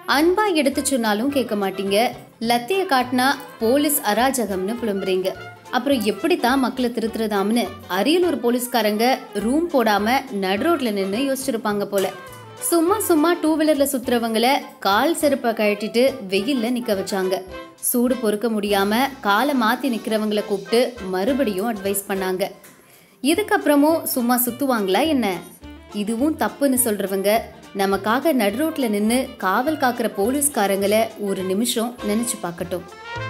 அன்பா எடுத்து சொன்னாலும் கேட்க மாட்டீங்க லத்திய காட்டினா போலீஸ் அராஜகம்னு புலம்புறீங்க அப்புறம் எப்படித்தான் மக்களை திருத்துறதாம்னு அரியலூர் போலீஸ்காரங்க ரூம் போடாம நடு ரோட்ல நின்று யோசிச்சிருப்பாங்க போல சும்மா சும்மா டூ வீலர்ல சுத்துறவங்கள கால் செருப்பை கழட்டிட்டு வெயில்ல நிக்க வச்சாங்க சூடு பொறுக்க முடியாம காலை மாத்தி நிக்கிறவங்கள கூப்பிட்டு மறுபடியும் அட்வைஸ் பண்ணாங்க இதுக்கப்புறமும் சும்மா சுத்துவாங்களா என்ன இதுவும் தப்புன்னு சொல்றவங்க நமக்காக நடு ரோட்ல நின்னு காவல் காக்குற போலீஸ்காரங்களை ஒரு நிமிஷம் நினைச்சு பார்க்கட்டும்